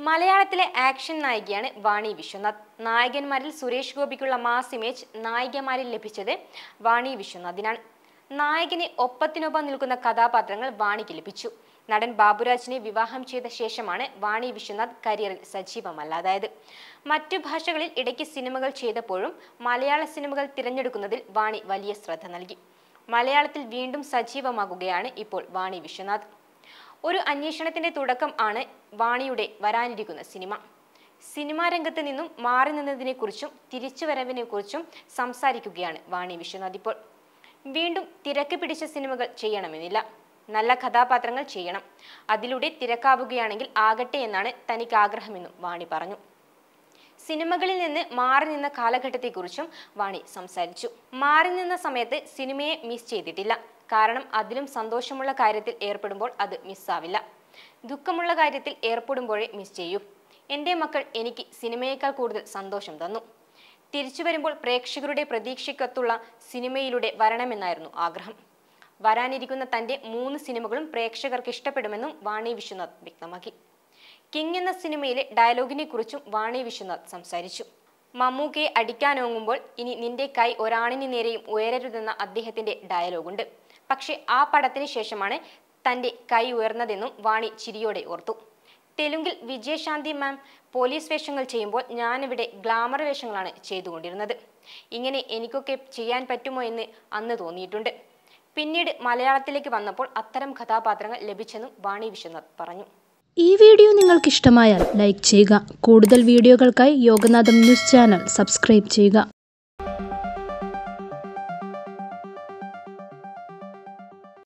മലയാളത്തിലെ ആക്ഷൻ നായികയാണ് വാണി വിശ്വനാഥ് നായകന്മാരിൽ സുരേഷ് ഗോപിക്കുള്ള മാസ് ഇമേജ് നായികമാരിൽ ലഭിച്ചത് വാണി വിശ്വനാഥിനാണ് നായകനെ ഒപ്പത്തിനൊപ്പം നിൽക്കുന്ന കഥാപാത്രങ്ങൾ വാണിക്ക് ലഭിച്ചു നടൻ ബാബുരാജിനെ വിവാഹം ചെയ്ത ശേഷമാണ് വാണി വിശ്വനാഥ് കരിയറിൽ സജീവമല്ലാതായത് മറ്റു ഭാഷകളിൽ ഇടയ്ക്ക് സിനിമകൾ ചെയ്തപ്പോഴും മലയാള സിനിമകൾ തിരഞ്ഞെടുക്കുന്നതിൽ വാണി വലിയ ശ്രദ്ധ നൽകി മലയാളത്തിൽ വീണ്ടും സജീവമാകുകയാണ് ഇപ്പോൾ വാണി വിശ്വനാഥ് ഒരു അന്വേഷണത്തിന്റെ തുടക്കം ആണ് വാണിയുടെ വരാനിരിക്കുന്ന സിനിമ സിനിമാ രംഗത്ത് നിന്നും മാറി നിന്നതിനെക്കുറിച്ചും തിരിച്ചുവരവിനെക്കുറിച്ചും സംസാരിക്കുകയാണ് വാണി വിശ്വനാഥ് ഇപ്പോൾ വീണ്ടും തിരക്ക് പിടിച്ച സിനിമകൾ ചെയ്യണമെന്നില്ല നല്ല കഥാപാത്രങ്ങൾ ചെയ്യണം അതിലൂടെ തിരക്കാവുകയാണെങ്കിൽ ആകട്ടെ എന്നാണ് തനിക്ക് ആഗ്രഹമെന്നും വാണി പറഞ്ഞു സിനിമകളിൽ നിന്ന് മാറി നിന്ന കാലഘട്ടത്തെക്കുറിച്ചും വാണി സംസാരിച്ചു മാറി നിന്ന സമയത്ത് സിനിമയെ മിസ് ചെയ്തിട്ടില്ല കാരണം അതിലും സന്തോഷമുള്ള കാര്യത്തിൽ ഏർപ്പെടുമ്പോൾ അത് മിസ്സാവില്ല ദുഃഖമുള്ള കാര്യത്തിൽ ഏർപ്പെടുമ്പോഴേ മിസ് ചെയ്യൂ എൻ്റെ മക്കൾ എനിക്ക് സിനിമയേക്കാൾ കൂടുതൽ സന്തോഷം തന്നു തിരിച്ചു വരുമ്പോൾ പ്രേക്ഷകരുടെ പ്രതീക്ഷയ്ക്കൊത്തുള്ള സിനിമയിലൂടെ വരണമെന്നായിരുന്നു ആഗ്രഹം വരാനിരിക്കുന്ന തന്റെ മൂന്ന് സിനിമകളും പ്രേക്ഷകർക്ക് ഇഷ്ടപ്പെടുമെന്നും വാണി വിശ്വനാഥ് വ്യക്തമാക്കി കിങ് എന്ന സിനിമയിലെ ഡയലോഗിനെ കുറിച്ചും വാണി വിശ്വനാഥ് സംസാരിച്ചു മമ്മൂക്കയെ അടിക്കാനോങ്ങുമ്പോൾ ഇനി നിന്റെ കൈ ഒരാണിന് നേരെയും ഉയരരുതെന്ന അദ്ദേഹത്തിന്റെ ഡയലോഗുണ്ട് പക്ഷേ ആ പടത്തിന് ശേഷമാണ് തന്റെ കൈ ഉയർന്നതെന്നും വാണി ചിരിയോടെ ഓർത്തു തെലുങ്കിൽ വിജയശാന്തി മാം പോലീസ് വേഷങ്ങൾ ചെയ്യുമ്പോൾ ഞാനിവിടെ ഗ്ലാമർ വേഷങ്ങളാണ് ചെയ്തുകൊണ്ടിരുന്നത് ഇങ്ങനെ എനിക്കൊക്കെ ചെയ്യാൻ പറ്റുമോ എന്ന് അന്ന് തോന്നിയിട്ടുണ്ട് പിന്നീട് മലയാളത്തിലേക്ക് വന്നപ്പോൾ അത്തരം കഥാപാത്രങ്ങൾ ലഭിച്ചെന്നും വാണി വിശ്വനാഥ് പറഞ്ഞു ഈ വീഡിയോ നിങ്ങൾക്ക് ഇഷ്ടമായാൽ ലൈക്ക് ചെയ്യുക കൂടുതൽ വീഡിയോകൾക്കായി യോഗനാഥം ന്യൂസ് ചാനൽ സബ്സ്ക്രൈബ് ചെയ്യുക